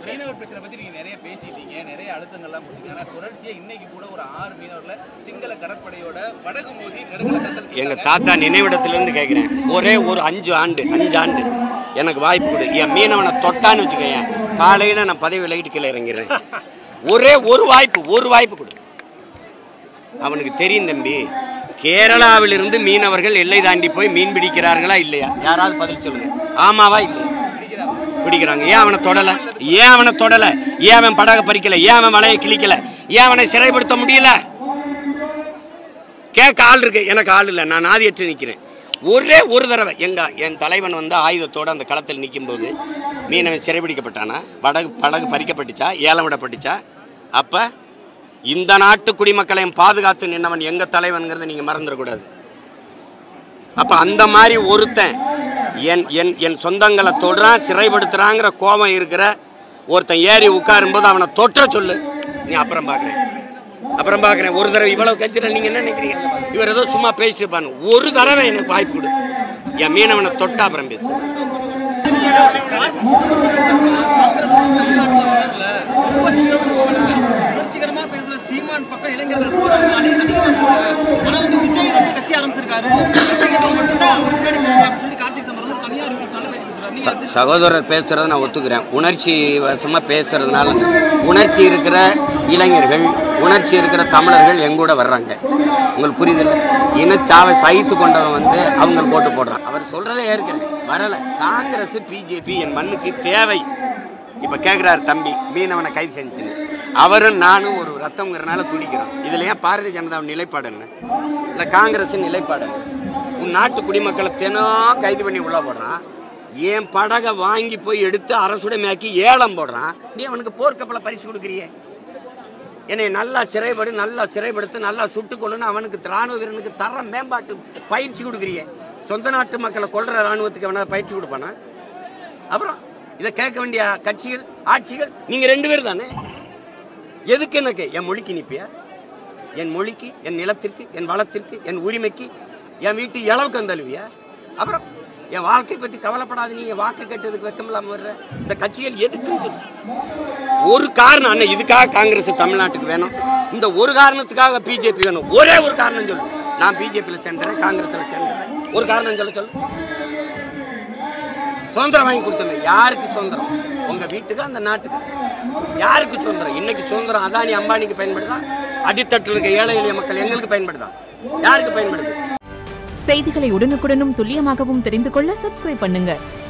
மீனவர் பிரச்சனை பத்தி நீங்க நிறைய பேசிட்டீங்க நிறைய அழுத்தங்கள்லாம் கொடுத்தீங்க ஆனா தொடர்ச்சியா இன்னைக்கு கூட ஒரு ஆறு மீனவர்ல சிங்கள கடற்படையோட படகு மோதி நடுக்கல எங்க தாத்தா நினைவிடத்திலிருந்து கேட்குறேன் ஒரே ஒரு அஞ்சு ஆண்டு அஞ்சு ஆண்டு எனக்கு வாய்ப்பு கொடு என் மீனவனை தொட்டான்னு வச்சுக்கேன் காலையில நான் பதவி விலகிட்டு கீழே இறங்கிடுறேன் ஒரே ஒரு வாய்ப்பு ஒரு வாய்ப்பு கொடு அவனுக்கு தெரியும் தம்பி கேரளாவிலிருந்து மீனவர்கள் எல்லை தாண்டி போய் மீன் பிடிக்கிறார்களா இல்லையா யாராவது பதில் சொல்லுங்க ஆமாவா இல்லையா பிடிக்கிறாங்க ஏன் அவனை தொடல ஏன் அவனை தொடல ஏன் அவன் படக பறிக்கல ஏன் அவன் வலையை கிழிக்கல ஏன் அவனை சிறைப்படுத்த முடியல கேட்க ஆள் இருக்கு எனக்கு ஆள் இல்லை நான் ஆதியற்று நிற்கிறேன் ஒரே ஒரு தடவை எங்க என் தலைவன் வந்து ஆயுதத்தோடு அந்த களத்தில் நிற்கும்போது மீனவன் சிறைபிடிக்கப்பட்டானா படகு படகு பறிக்கப்பட்டுச்சா ஏலம் விடப்பட்டுச்சா அப்போ இந்த நாட்டு குடிமக்களையும் பாதுகாத்து நின்னவன் எங்க தலைவன்கிறத நீங்கள் மறந்துடக்கூடாது அப்போ அந்த மாதிரி ஒருத்தன் என் என் என் சொந்தங்களை தொடுறான் சிறைப்படுத்துறாங்கிற கோபம் இருக்கிற ஒருத்தன் ஏறி உட்காரும்போது அவனை தொற்ற சொல்லு நீ அப்புறம் பார்க்குறேன் அப்புறம் பார்க்குறேன் ஒரு தடவை இவ்வளவு கட்சியில் நீங்கள் என்ன நினைக்கிறீங்க இவர் ஏதோ சும்மா பேசிட்டு இருப்பானு ஒரு தடவை எனக்கு வாய்ப்பு கொடு என் மீனவனை தொட்டா அப்புறம் பேசு புரட்சிகரமா பேசுற சீமான் பக்கம் இளைஞர்கள் போறாங்க அதிக- அதிகமா போறாங்க. ஆனா வந்து விஜய் வந்து கட்சி ஆரம்பிச்சிருக்காரு ரசிகர்கள் மட்டும்தான் அவர் பின்னாடி போறாங்க அப்படின்னு சொல்லி கார்த்திக் சம்பரம் வந்து தனியா அறிவிப்பு தலைமை கொடுக்குறாரு. நீங்க ச- சகோதரர் பேசுறத நான் ஒத்துக்கிறேன் உணர்ச்சி வசமாக பேசுறதுனால உணர்ச்சி இருக்கிற இளைஞர்கள் உணர்ச்சி இருக்கிற தமிழர்கள் எங்கூட வர்றாங்க உங்களுக்கு புரியுதில்ல இனச்சாவை சகித்து கொண்டவன் வந்து அவங்க போட்டு போடுறான் அவர் சொல்றதை ஏற்கிறேன் வரல காங்கிரஸ் பிஜேபி என் மண்ணுக்கு தேவை இப்ப கேட்கிறாரு தம்பி மீனவனை கைது செஞ்சுன்னு அவரும் நானும் ஒரு ரத்தம்ங்கிறனால துடிக்கிறோம் இதுல ஏன் பாரதிய ஜனதா நிலைப்பாடு என்ன இல்ல காங்கிரஸ் நிலைப்பாடு என்ன உன் நாட்டு குடிமக்களை தினம் கைது பண்ணி உள்ள போடுறான் என் படகை வாங்கி போய் எடுத்து அரசுடைமையாக்கி ஏலம் போடுறான் நீ அவனுக்கு போர்க்கப்பலை பரிசு கொடுக்குறியே என்னை நல்லா சிறைப்படு நல்லா சிறைப்படுத்து நல்லா சுட்டுக்கொள்ளுன்னு அவனுக்கு ராணுவ வீரனுக்கு தர மேம்பாட்டு பயிற்சி கொடுக்குறியே சொந்த நாட்டு மக்களை கொல்ற ராணுவத்துக்கு அவனா பயிற்சி கொடுப்பானா அப்புறம் இதை கேட்க வேண்டிய கட்சிகள் ஆட்சிகள் நீங்க ரெண்டு பேர் தானே எதுக்கு எனக்கு என் மொழிக்கு நிப்பியா என் மொழிக்கு என் நிலத்திற்கு என் வளத்திற்கு என் உரிமைக்கு என் வீட்டு இளவுக்கு வந்தழுவியா அப்புறம் என் வாழ்க்கை பத்தி கவலைப்படாத நீங்க வாக்கு கேட்டதுக்கு வெக்கம் இல்லாம வர்ற இந்த கட்சிகள் எதுக்குன்னு சொல்லு ஒரு காரணம் அண்ணன் இதுக்காக காங்கிரஸ் தமிழ்நாட்டுக்கு வேணும் இந்த ஒரு காரணத்துக்காக பிஜேபி வேணும் ஒரே ஒரு காரணம் சொல்லு நான் பிஜேபியில் சேர்ந்துறேன் காங்கிரஸ்ல சேர்ந்துறேன் ஒரு காரணம் சொல்ல சொல்லு சுதந்திரம் வாங்கி கொடுத்தோம் யாருக்கு சுதந்திரம் உங்க வீட்டுக்கு அந்த நாட்டுக்கு யாருக்கு சுதந்திரம் இன்னைக்கு சுதந்திரம் அதானி அம்பானிக்கு பயன்படுதா அடித்தட்டில் இருக்க ஏழை எளிய மக்கள் எங்களுக்கு பயன்படுதா யாருக்கு பயன்படுது செய்திகளை உடனுக்குடனும் துல்லியமாகவும் தெரிந்து கொள்ள சப்ஸ்கிரைப் பண்ணுங்க